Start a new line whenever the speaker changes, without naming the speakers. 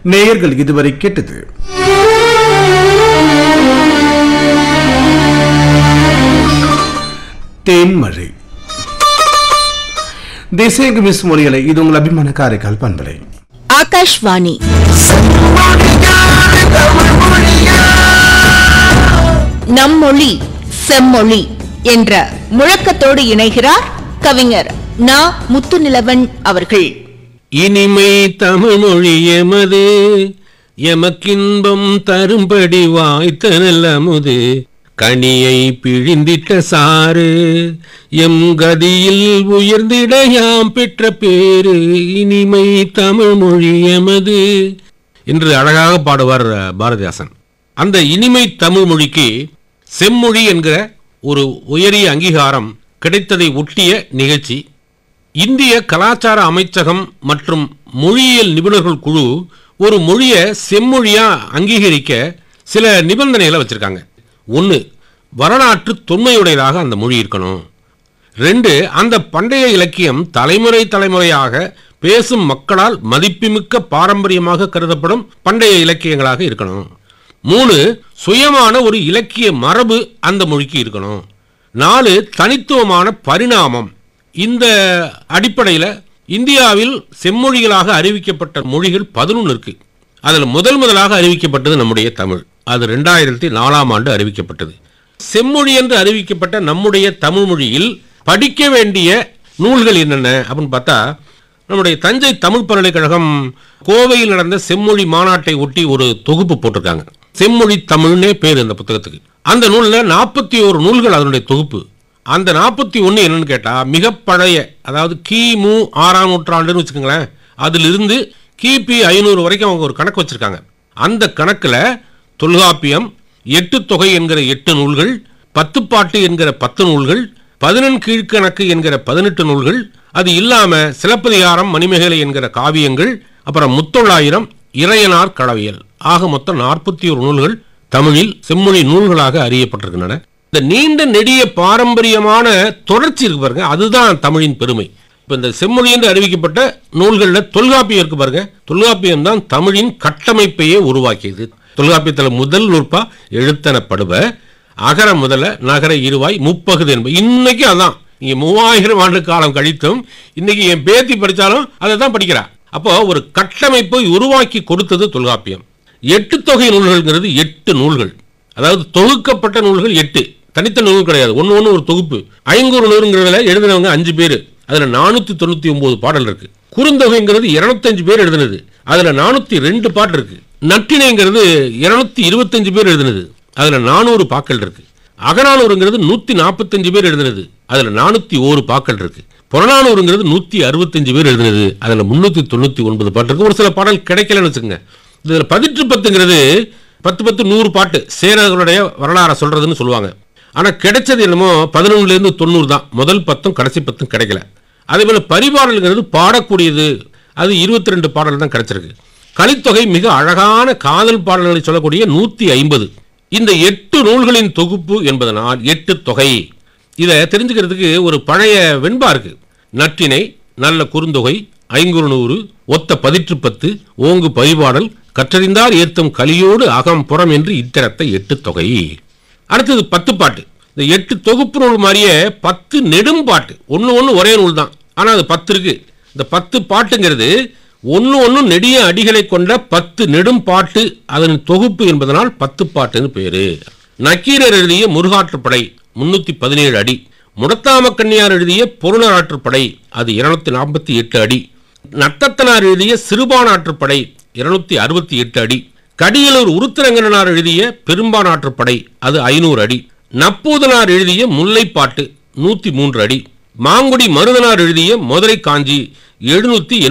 நேயர்கள் இதுவரை கேட்டது தேன்மழை தேசிய மிஸ் மொழிகளை இது உங்கள் அபிமான காரைக்கால் பண்பலை
ஆகாஷ்வாணி நம்மொழி செம்மொழி என்ற முழக்கத்தோடு இணைகிறார் கவிஞர் நா முத்துநிலவன் அவர்கள்
இனிமை தமிழ் மொழி எமது எமக்கின்பம் தரும்படி வாய்த்த நல்லமுது கனியை பிழிந்திட்ட சாறு எம் கதியில் உயர்ந்திட யாம் பெற்ற பேரு இனிமை தமிழ் மொழி எமது என்று அழகாக பாடுவார் பாரதிதாசன் அந்த இனிமை தமிழ் மொழிக்கு செம்மொழி என்கிற ஒரு உயரிய அங்கீகாரம் கிடைத்ததை ஒட்டிய நிகழ்ச்சி இந்திய கலாச்சார அமைச்சகம் மற்றும் மொழியியல் நிபுணர்கள் குழு ஒரு மொழியை செம்மொழியா அங்கீகரிக்க சில நிபந்தனைகளை வச்சிருக்காங்க ஒன்று வரலாற்று தொன்மையுடையதாக அந்த மொழி இருக்கணும் ரெண்டு அந்த பண்டைய இலக்கியம் தலைமுறை தலைமுறையாக பேசும் மக்களால் மதிப்புமிக்க பாரம்பரியமாக கருதப்படும் பண்டைய இலக்கியங்களாக இருக்கணும் மூணு சுயமான ஒரு இலக்கிய மரபு அந்த மொழிக்கு இருக்கணும் நாலு தனித்துவமான பரிணாமம் இந்த அடிப்படையில் இந்தியாவில் செம்மொழிகளாக அறிவிக்கப்பட்ட மொழிகள் பதினொன்று இருக்கு அதில் முதல் முதலாக அறிவிக்கப்பட்டது நம்முடைய தமிழ் அது ரெண்டாயிரத்தி நாலாம் ஆண்டு அறிவிக்கப்பட்டது செம்மொழி என்று அறிவிக்கப்பட்ட நம்முடைய தமிழ் மொழியில் படிக்க வேண்டிய நூல்கள் என்னென்ன அப்படின்னு பார்த்தா நம்முடைய தஞ்சை தமிழ் பல்கலைக்கழகம் கோவையில் நடந்த செம்மொழி மாநாட்டை ஒட்டி ஒரு தொகுப்பு போட்டிருக்காங்க செம்மொழி தமிழ்னே பேர் இந்த புத்தகத்துக்கு அந்த நூலில் நாற்பத்தி ஒரு நூல்கள் அதனுடைய தொகுப்பு அந்த நாற்பத்தி ஒன்று என்னன்னு கேட்டால் மிக பழைய அதாவது கிமு ஆறாம் நூற்றாண்டுன்னு வச்சுக்கோங்களேன் அதிலிருந்து கிபி ஐநூறு வரைக்கும் அவங்க ஒரு கணக்கு வச்சிருக்காங்க அந்த கணக்கில் தொல்காப்பியம் எட்டு தொகை என்கிற எட்டு நூல்கள் பத்து பாட்டு என்கிற பத்து நூல்கள் பதினெண் கீழ்கணக்கு என்கிற பதினெட்டு நூல்கள் அது இல்லாம சிலப்பதிகாரம் மணிமேகலை என்கிற காவியங்கள் அப்புறம் முத்தொள்ளாயிரம் இறையனார் களவியல் ஆக மொத்தம் நாற்பத்தி ஒரு நூல்கள் தமிழில் செம்மொழி நூல்களாக அறியப்பட்டிருக்கின்றன இந்த நீண்ட நெடிய பாரம்பரியமான தொடர்ச்சி இருக்கு பாருங்க அதுதான் தமிழின் பெருமை இப்போ இந்த செம்மொழி என்று அறிவிக்கப்பட்ட நூல்களில் தொல்காப்பியம் இருக்கு பாருங்க தொல்காப்பியம் தான் தமிழின் கட்டமைப்பையே உருவாக்கியது தொல்காப்பியத்தில் முதல் நூற்பா எழுத்தனப்படுவ அகர முதல நகர இருவாய் முப்பகுது என்பது இன்னைக்கு அதான் நீங்க மூவாயிரம் ஆண்டு காலம் கழித்தும் இன்னைக்கு என் பேத்தி படிச்சாலும் அதை தான் படிக்கிறா அப்போ ஒரு கட்டமைப்பை உருவாக்கி கொடுத்தது தொல்காப்பியம் எட்டு தொகை நூல்கள்ங்கிறது எட்டு நூல்கள் அதாவது தொகுக்கப்பட்ட நூல்கள் எட்டு தனித்த நூல் கிடையாது ஒன்று ஒன்று ஒரு தொகுப்பு ஐங்கூறு நூறுங்கிறதுல எழுதினவங்க அஞ்சு பேர் அதில் நானூற்றி தொண்ணூற்றி ஒம்பது பாடல் இருக்கு குறுந்தொகைங்கிறது இருநூத்தஞ்சு பேர் எழுதினது அதில் நானூற்றி ரெண்டு பாட்டு இருக்கு நற்றினைங்கிறது இருநூத்தி இருபத்தஞ்சு பேர் எழுதினது அதில் நானூறு பாக்கள் இருக்கு அகநானூறுங்கிறது நூற்றி நாற்பத்தஞ்சு பேர் எழுதினது அதில் நானூற்றி ஓரு பாக்கள் இருக்கு புறநானூறுங்கிறது நூற்றி அறுபத்தஞ்சு பேர் எழுதினது அதில் முந்நூற்றி தொண்ணூற்றி ஒன்பது பாட்டு இருக்கு ஒரு சில பாடல் கிடைக்கலன்னு வச்சுக்கோங்க இதில் பதிற்று பத்துங்கிறது பத்து பத்து நூறு பாட்டு சேரர்களுடைய வரலாறை சொல்றதுன்னு சொல்லுவாங்க ஆனால் கிடைச்சது என்னமோ பதினொன்றுலேருந்து தொண்ணூறு தான் முதல் பத்தும் கடைசி பத்தும் கிடைக்கல அதே போல் பரிபாடல்ங்கிறது பாடக்கூடியது அது இருபத்தி ரெண்டு பாடல் தான் கிடைச்சிருக்கு கலித்தொகை மிக அழகான காதல் பாடல்களை சொல்லக்கூடிய நூற்றி ஐம்பது இந்த எட்டு நூல்களின் தொகுப்பு என்பதனால் எட்டு தொகை இதை தெரிஞ்சுக்கிறதுக்கு ஒரு பழைய வெண்பா இருக்கு நற்றினை நல்ல குறுந்தொகை ஐங்குறு நூறு ஒத்த பதிற்று பத்து ஓங்கு பரிபாடல் கற்றறிந்தார் ஏத்தும் கலியோடு அகம் புறம் என்று இத்தரத்தை எட்டு தொகை அடுத்தது பத்து பாட்டு இந்த எட்டு தொகுப்பு நூல் மாதிரியே பத்து நெடும் பாட்டு ஒன்று ஒன்று ஒரே நூல் தான் ஆனால் அது பத்து இருக்கு இந்த பத்து பாட்டுங்கிறது ஒன்று ஒன்று நெடிய அடிகளை கொண்ட பத்து நெடும் பாட்டு அதன் தொகுப்பு என்பதனால் பத்து பாட்டுன்னு பேரு நக்கீரர் எழுதிய முருகாற்றுப்படை முன்னூற்றி பதினேழு அடி முடத்தாம கன்னியார் எழுதிய பொருளராற்றுப்படை அது இருநூத்தி நாற்பத்தி எட்டு அடி நத்தத்தனார் எழுதிய சிறுபானாற்றுப்படை இருநூத்தி அறுபத்தி எட்டு அடி கடியலூர் உருத்திரங்கனார் எழுதிய பெரும்பானாற்றுப்படை அது ஐநூறு அடி நப்பூதனார் எழுதிய முல்லைப்பாட்டு நூத்தி மூன்று அடி மாங்குடி மருதனார் எழுதிய மதுரை காஞ்சி எழுநூத்தி